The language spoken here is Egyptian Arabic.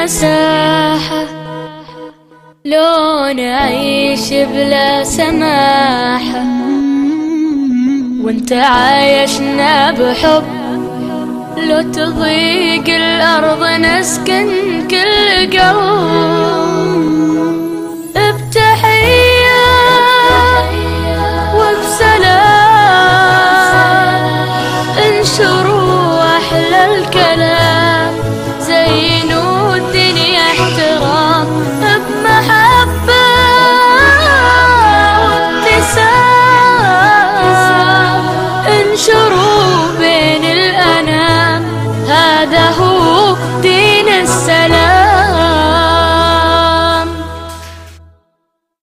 مساحة لو نعيش بلا سماحة وانت عايشنا بحب لو تضيق الأرض نسكن كل قلب